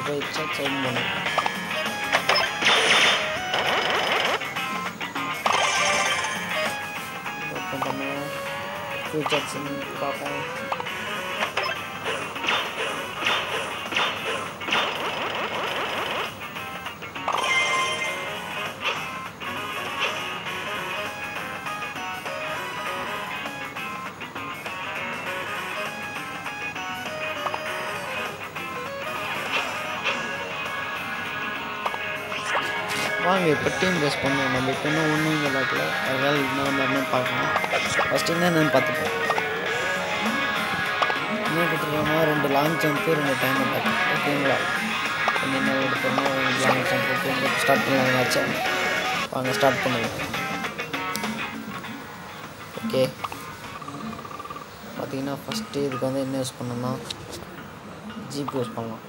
போய் search open பண்ணும் open பண்ணுவோம் ஃபியூச்சர்ஸ் பார்ப்போம் வாங்க இப்போ டீம் பேஸ் பண்ணுவோம் நம்ம இப்போ இன்னும் ஒன்றும் விளாட்ல அதனால் இன்னும் மாதிரி பார்க்கணும் ஃபஸ்ட்டு என்னென்னு பார்த்துப்போம் என்ன கொடுத்துருக்காங்க ரெண்டு லாங் ஜம்ப்பு ரெண்டு டைம் அட்டாக் ஓகேங்களா என்னென்ன எடுக்கணும் லாங் ஜம்ப் ஓகே ஸ்டார்ட் பண்ணலாம் மேட்சை வாங்க ஸ்டார்ட் பண்ணுவோம் ஓகே பார்த்தீங்கன்னா ஃபஸ்ட்டு இதுக்கு வந்து என்ன யூஸ் பண்ணணும்னா ஜிபி யூஸ் பண்ணலாம்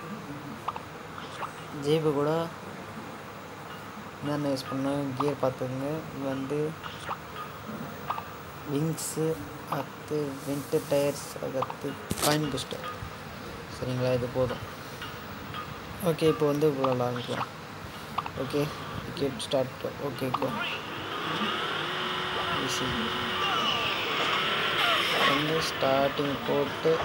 ஜிபி கூட என்னென்ன யூஸ் பண்ணோம் கியர் பார்த்துக்கோங்க இது வந்து விங்ஸு அடுத்து வின்டர் டயர்ஸ் அடுத்து காயின் பூஸ்டர் சரிங்களா இது போதும் ஓகே இப்போ வந்து இவ்வளோ ஆரம்பிக்கலாம் okay ticket start okay go easy வந்து ஸ்டார்டிங் போட்டு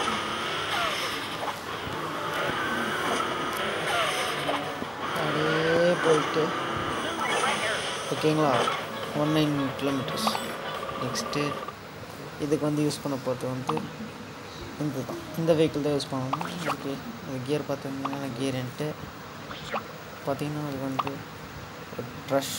அப்படியே போயிட்டு ஓகேங்களா ஒன் நைன் கிலோமீட்டர்ஸ் நெக்ஸ்ட்டு இதுக்கு வந்து யூஸ் பண்ண போகிறது வந்து இந்த தான் இந்த வெஹிக்கிள் தான் யூஸ் பண்ணணும் ஓகே அது கியர் பார்த்தீங்கன்னா கியர் என்ட்டு பார்த்தீங்கன்னா அது வந்து ட்ரஷ்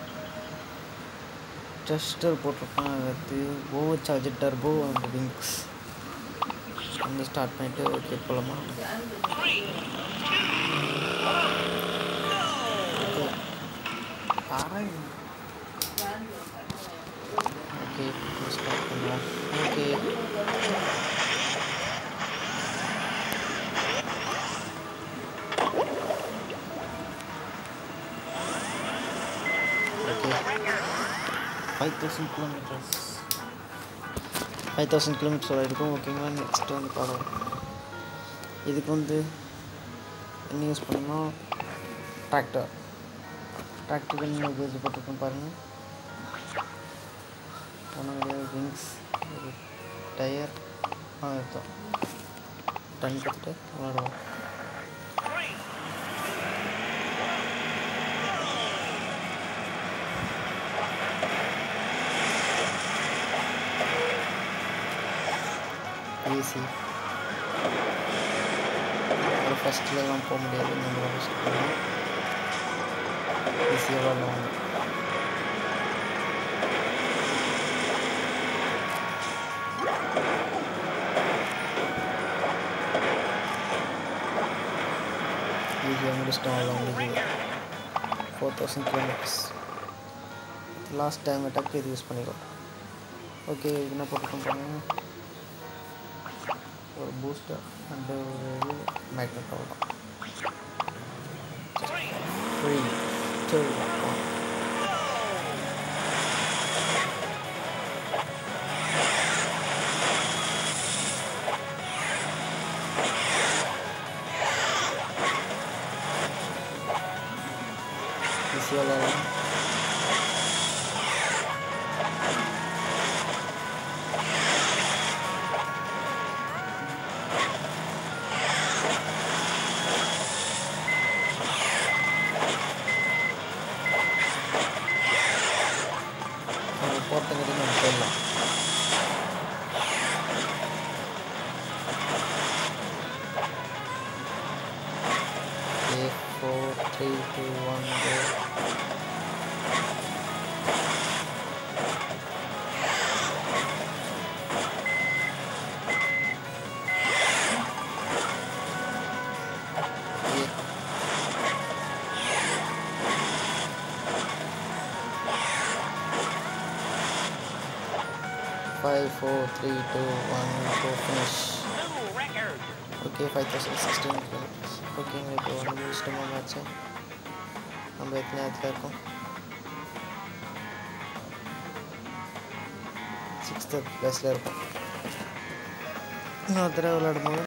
ட்ரஸ்டர் போட்டிருப்பேன் அது ஓவர் சார்ஜ் டர்போ அந்த விங்ஸ் வந்து ஸ்டார்ட் பண்ணிவிட்டு ஓகே போகலாமா ஓகே பாருங்க ஓகே ஸ்டார்ட் பண்ணலாம் okay okay five thousand kilometres five thousand kilometres இருக்கும் ஓகேங்களா நெக்ஸ்ட் வந்து பாருங்கள் இதுக்கு வந்து என்ன யூஸ் பண்ணணும் டிராக்டர் டிராக்டருக்கு என்ன கேஜ் போட்டிருக்கோம் பாருங்கள் ஒன்றும் விங்ஸ் ஒரு டயர் அதான் டன் கொடுத்துட்டு விளாடுவோம் ஈஸி ஒரு ஃபஸ்ட்லலாம் போக முடியாது நம்ம ஃபஸ்ட் போகலாம் ஈஸியாக விளாடுவாங்க ஈஸியாக முடிச்சிட்டோம் அவ்வளோ முடிஞ்சது four thousand kilometres last time attack இது யூஸ் பண்ணிக்கலாம் ஓகே என்ன போட்டுக்கோம் பாருங்க ஒரு பூஸ்டர் அண்டு ஒரு இது மேக்னெட் அவ்வளோ ஃப்ரீ சரி போலாம். ஈஸியாக விளையாடலாம் நம்ம போட்டங்கிறது நம்ம போயிடலாம் ஏ four three two one go five four three two one two finish okay five thousand sixteen kilometres ஓகேங்க இப்போ வந்து முடிச்சிட்டோமா மேட்ச்சு நம்ம எத்தனை இடத்துல இருக்கோம் சிக்ஸ்த்து ப்ளஸில் இருக்கோம் இன்னொரு தடவை விளையாடும் போது